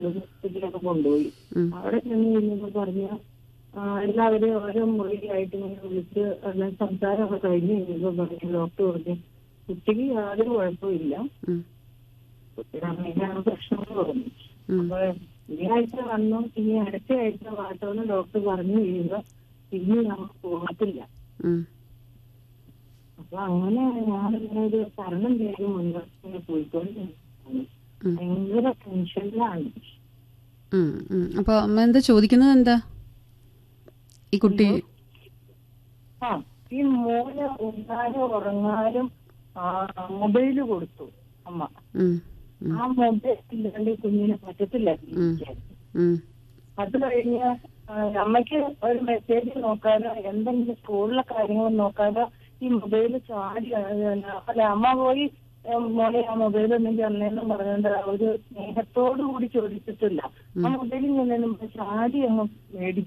ഹോസ്പിറ്റലൊക്കെ കൊണ്ടുപോയി ഉം. അവിടെ ചെന്ന് കഴിഞ്ഞപ്പോ പറഞ്ഞ എല്ലാവരും ഓരോ മുറിയിലായിട്ട് ഇങ്ങനെ വിളിച്ച് എല്ലാം സംസാരമൊക്കെ കഴിഞ്ഞ് കഴിഞ്ഞപ്പോ പറഞ്ഞു ഡോക്ടർ പറഞ്ഞു കുട്ടിക്ക് യാതൊരു കുഴപ്പമില്ല ഉം. കുട്ടിയുടെ അമ്മയ്ക്കാണ് പ്രശ്നങ്ങൾ പറഞ്ഞു ഉം. അപ്പൊ ഈ ആഴ്ച വന്നു ഇനി അടുത്ത ആഴ്ച വാട്ടോന്ന് ഡോക്ടർ പറഞ്ഞു കഴിയുമ്പോ ഇനി നമുക്ക് പോകത്തില്ല ഉം. അപ്പൊ അങ്ങനെ ഞാനിങ്ങനെ ഒരു തരണം ചെയ്ത് മുന്നോട്ട് പോയിക്കൊണ്ടിരുന്നു ഉം. ഭയങ്കര ടെൻഷനിലാണ് ഉം. ഉം. അപ്പൊ അമ്മ എന്താ ചോദിക്കുന്നത് എന്താ ഈ കുട്ടി ആ ഈ മോന് ഉണ്ണാനും ഉറങ്ങാനും മൊബൈല് കൊടുത്തു അമ്മ ഉം. ഉം. ആ മൊബൈൽ ഇല്ലാണ്ട് ഈ കുഞ്ഞിനെ പറ്റത്തില്ല ജീവിക്കാൻ. ഉം. അത് കഴിഞ്ഞ് ആ, അമ്മയ്ക്ക് ഒരു മെസ്സേജ് നോക്കാനോ എന്തെങ്കിലും സ്കൂളിലെ കാര്യങ്ങൾ നോക്കാനോ ഈ മൊബൈൽ ചാടി ആ, അല്ല അമ്മ പോയി ഏ, മോനെ ആ മൊബൈൽ ഒന്നും തന്നേന്ന് പറഞ്ഞുകൊണ്ട് ഒരു സ്നേഹത്തോടു കൂടി ചോദിച്ചിട്ടില്ല ആ മൊബൈലിൽ നിന്നും ചാടി അങ്ങ് മേടിച്ചു